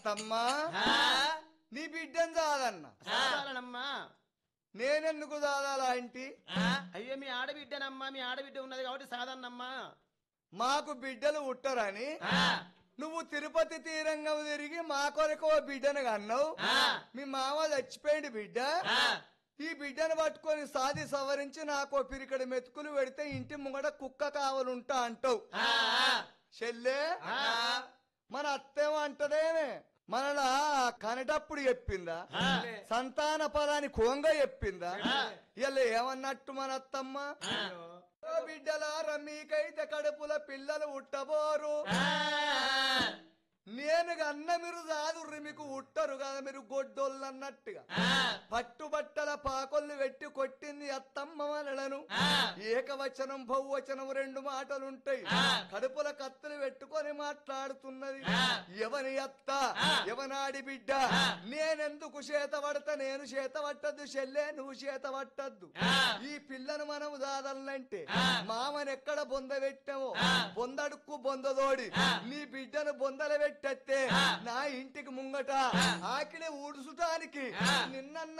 అత్తమ్మా నీ బిడ్డను చాలన్న సాధారణమ్మా నేనెందుకు చాలాలా ఇంటి అయ్యో మీ ఆడబిడ్డనమ్మా మీ ఆడబిడ్డ ఉన్నది కాబట్టి సాధారణమ్మా మాకు బిడ్డలు ఉట్టరని నువ్వు తిరుపతి తీరంగం తిరిగి మా కొరకు ఓ బిడ్డను కన్నావు మీ మామ చచ్చిపోయింది బిడ్డ ఈ బిడ్డను పట్టుకొని సాది సవరించి నాకు ఓ పిరికడి మెతుకులు పెడితే ఇంటి ముంగట కుక్క కావాలుంటా అంటావు చెల్లే మన అత్తేమో అంటదేమే మనలా కనటప్పుడు చెప్పిందా సంతాన పదాన్ని కోంగ చెప్పిందా ఇలా ఏమన్నట్టు మన అత్తమ్మ ఓ బిడ్డలారా మీకైతే కడుపుల పిల్లలు ఉట్టబోరు నేను అన్న మీరు రాదుర్రి మీకు ఉట్టరు కదా మీరు గొడ్డోళ్ళు అన్నట్టుగా పట్టుబట్టల పాకొల్లు పెట్టి కొట్టింది అత్తమ్మ వలలను ఏకవచనం బహువచనం రెండు మాటలుంటాయి కడుపుల కత్తులు పెట్టుకొని మాట్లాడుతున్నది ఎవని అత్త ఎవనాడి బిడ్డ నేనెందుకు చేత పడతా నేను చేత పట్టద్దు చెల్లె నువ్వు చేత పట్టద్దు ఈ పిల్లను మనం దాదాలంటే మామని ఎక్కడ బొంద పెట్టామో బొందడుక్కు బొందదోడి నీ బిడ్డను బొందల పెట్టేస్తే నా ఇంటికి ముంగట ఆకిలి ఊడుసుటానికి నిన్న